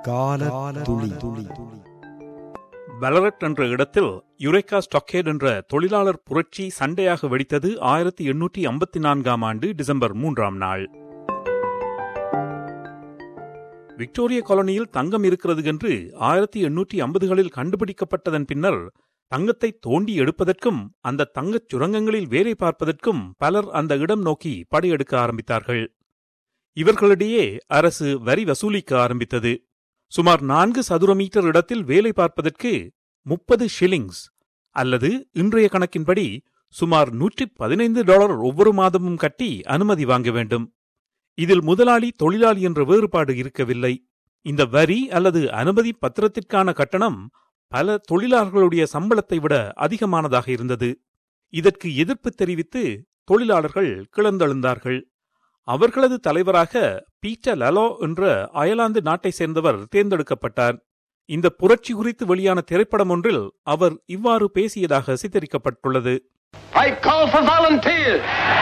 கால துளி துளி பெலரட் என்ற இடத்தில் யுரேகா ஸ்டாக்கேட் என்ற தொழிலாளர் புரட்சி சண்டையாக வெடித்தது ஆயிரத்தி எண்ணூற்றி ஐம்பத்தி நான்காம் ஆண்டு டிசம்பர் மூன்றாம் நாள் விக்டோரிய காலனியில் தங்கம் இருக்கிறது என்று ஆயிரத்தி எண்ணூற்றி ஐம்பதுகளில் கண்டுபிடிக்கப்பட்டதன் பின்னர் தங்கத்தை தோண்டி எடுப்பதற்கும் அந்த தங்கச் சுரங்கங்களில் வேலை பார்ப்பதற்கும் பலர் அந்த இடம் நோக்கி படையெடுக்க ஆரம்பித்தார்கள் இவர்களிடையே அரசு வரி வசூலிக்க ஆரம்பித்தது சுமார் நான்கு சதுர மீட்டர் இடத்தில் வேலை பார்ப்பதற்கு முப்பது ஷில்லிங்ஸ் அல்லது இன்றைய கணக்கின்படி சுமார் நூற்றி பதினைந்து டாலர் ஒவ்வொரு மாதமும் கட்டி அனுமதி வாங்க வேண்டும் இதில் முதலாளி தொழிலாளி என்ற வேறுபாடு இருக்கவில்லை இந்த வரி அல்லது அனுமதி பத்திரத்திற்கான கட்டணம் பல தொழிலாளர்களுடைய சம்பளத்தை விட அதிகமானதாக இருந்தது இதற்கு எதிர்ப்பு தெரிவித்து தொழிலாளர்கள் கிளர்ந்தெழுந்தார்கள் அவர்களது தலைவராக பீட்டர் லலோ என்ற அயர்லாந்து நாட்டை சேர்ந்தவர் தேர்ந்தெடுக்கப்பட்டார் இந்த புரட்சி குறித்து வெளியான திரைப்படம் ஒன்றில் அவர் இவ்வாறு பேசியதாக சித்தரிக்கப்பட்டுள்ளது I call for volunteers.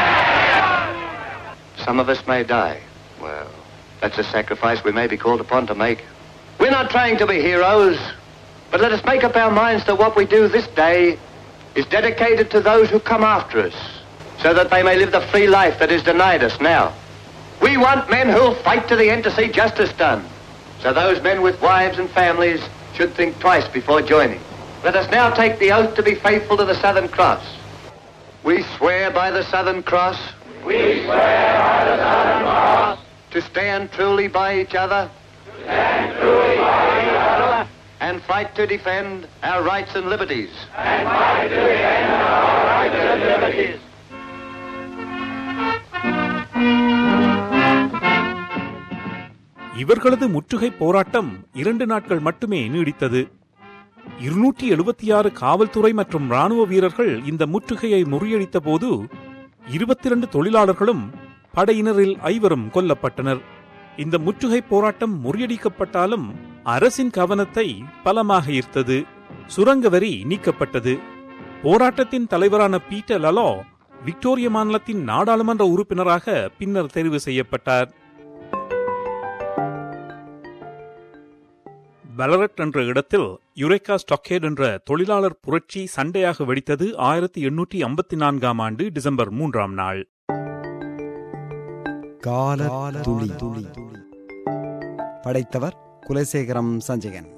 Some of us may die. Well, that's a sacrifice we may be called upon to make. We're not trying to be heroes, but let us make up our minds that what we do this day is dedicated to those who come after us, so that they may live the free life that is denied us now. We want men who'll fight to the end to see justice done. So those men with wives and families should think twice before joining. Let us now take the oath to be faithful to the Southern Cross. We swear by the Southern Cross. We swear by the Southern Cross. To stand truly by each other. To stand truly by each other. And fight to defend our rights and liberties. And fight to defend our rights and liberties. இவர்களது முற்றுகை போராட்டம் இரண்டு நாட்கள் மட்டுமே நீடித்தது இருநூற்றி எழுபத்தி ஆறு காவல்துறை மற்றும் ராணுவ வீரர்கள் இந்த முற்றுகையை முறியடித்த போது இருபத்தி இரண்டு தொழிலாளர்களும் படையினரில் ஐவரும் கொல்லப்பட்டனர் இந்த முற்றுகை போராட்டம் முறியடிக்கப்பட்டாலும் அரசின் கவனத்தை பலமாக ஈர்த்தது சுரங்க வரி நீக்கப்பட்டது போராட்டத்தின் தலைவரான பீட்டர் லலோ விக்டோரிய மாநிலத்தின் நாடாளுமன்ற உறுப்பினராக பின்னர் தெரிவு செய்யப்பட்டார் பெலரட் என்ற இடத்தில் யுரேகா ஸ்டாக்கேட் என்ற தொழிலாளர் புரட்சி சண்டையாக வெடித்தது ஆயிரத்தி எண்ணூற்றி ஐம்பத்தி நான்காம் ஆண்டு டிசம்பர் மூன்றாம் நாள் கால துளி துளி படைத்தவர் குலசேகரம் சஞ்சயன்